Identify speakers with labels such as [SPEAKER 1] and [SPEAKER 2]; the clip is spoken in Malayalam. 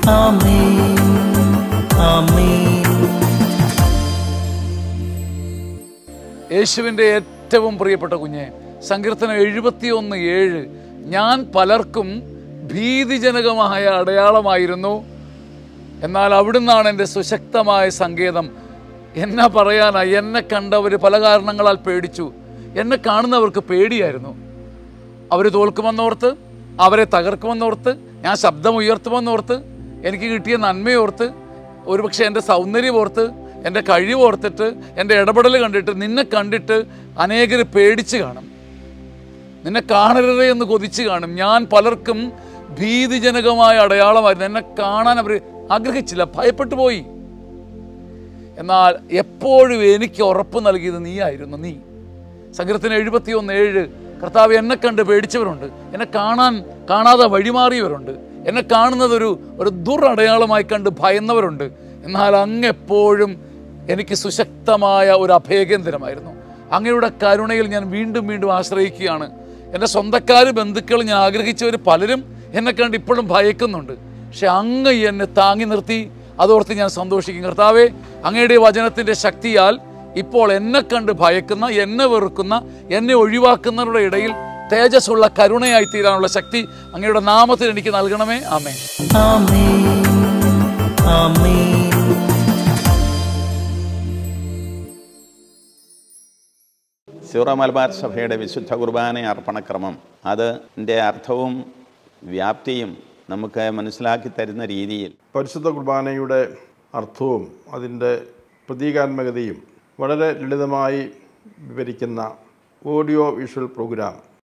[SPEAKER 1] ആമേൻ ആമേൻ
[SPEAKER 2] യേശുവിൻ്റെ ഏറ്റവും പ്രിയപ്പെട്ട കുഞ്ഞെ സങ്കീർത്തനം എഴുപത്തിയൊന്ന് ഏഴ് ഞാൻ പലർക്കും ഭീതിജനകമായ അടയാളമായിരുന്നു എന്നാൽ അവിടുന്നാണ് എൻ്റെ സുശക്തമായ സങ്കേതം എന്നാ പറയാനാ എന്നെ കണ്ടവർ പല കാരണങ്ങളാൽ പേടിച്ചു എന്നെ കാണുന്നവർക്ക് പേടിയായിരുന്നു അവർ തോൽക്കുമെന്നോർത്ത് അവരെ തകർക്കുമെന്നോർത്ത് ഞാൻ ശബ്ദം ഉയർത്തുമെന്നോർത്ത് എനിക്ക് കിട്ടിയ നന്മയോർത്ത് ഒരുപക്ഷെ എൻ്റെ സൗന്ദര്യം ഓർത്ത് എൻ്റെ കഴിവ് ഓർത്തിട്ട് എൻ്റെ ഇടപെടൽ കണ്ടിട്ട് നിന്നെ കണ്ടിട്ട് അനേകർ പേടിച്ച് കാണും നിന്നെ കാണരുതേ എന്ന് കൊതിച്ച് കാണും ഞാൻ പലർക്കും ഭീതിജനകമായ അടയാളമായിരുന്നു എന്നെ കാണാൻ അവർ ആഗ്രഹിച്ചില്ല ഭയപ്പെട്ടു പോയി എന്നാൽ എപ്പോഴും എനിക്ക് ഉറപ്പ് നൽകിയത് നീയായിരുന്നു നീ സങ്കീർത്തനം എഴുപത്തി ഒന്ന് ഏഴ് കർത്താവ് എന്നെ കണ്ട് പേടിച്ചവരുണ്ട് എന്നെ കാണാൻ കാണാതെ വഴിമാറിയവരുണ്ട് എന്നെ കാണുന്നത് ഒരു ഒരു ദുരടയാളമായി കണ്ട് ഭയന്നവരുണ്ട് എന്നാൽ അങ്ങ് എപ്പോഴും എനിക്ക് സുശക്തമായ ഒരു അഭയകേന്ദ്രമായിരുന്നു അങ്ങയുടെ കരുണയിൽ ഞാൻ വീണ്ടും വീണ്ടും ആശ്രയിക്കുകയാണ് എൻ്റെ സ്വന്തക്കാർ ബന്ധുക്കൾ ഞാൻ ആഗ്രഹിച്ചവർ പലരും എന്നെ കണ്ട് ഇപ്പോഴും ഭയക്കുന്നുണ്ട് പക്ഷെ അങ്ങ് എന്നെ താങ്ങി നിർത്തി അതോർത്ത് ഞാൻ സന്തോഷിക്കും കർത്താവേ അങ്ങയുടെ വചനത്തിൻ്റെ ശക്തിയാൽ ഇപ്പോൾ എന്നെ കണ്ട് ഭയക്കുന്ന എന്നെ വെറുക്കുന്ന എന്നെ ഒഴിവാക്കുന്നവരുടെ ഇടയിൽ തേജസ്സുള്ള കരുണയായി തീരാനുള്ള ശക്തി അങ്ങയുടെ നാമത്തിൽ എനിക്ക് നൽകണമേ ആമേ
[SPEAKER 1] ആമേൻ ആമേൻ
[SPEAKER 3] സീറോ മലബാർ സഭയുടെ വിശുദ്ധ കുർബാന അർപ്പണക്രമം അതിൻ്റെ അർത്ഥവും വ്യാപ്തിയും നമുക്ക് മനസ്സിലാക്കി തരുന്ന രീതിയിൽ
[SPEAKER 4] പരിശുദ്ധ കുർബാനയുടെ അർത്ഥവും അതിൻ്റെ പ്രതീകാത്മകതയും വളരെ ലളിതമായി വിവരിക്കുന്ന ഓഡിയോ വിഷ്വൽ പ്രോഗ്രാം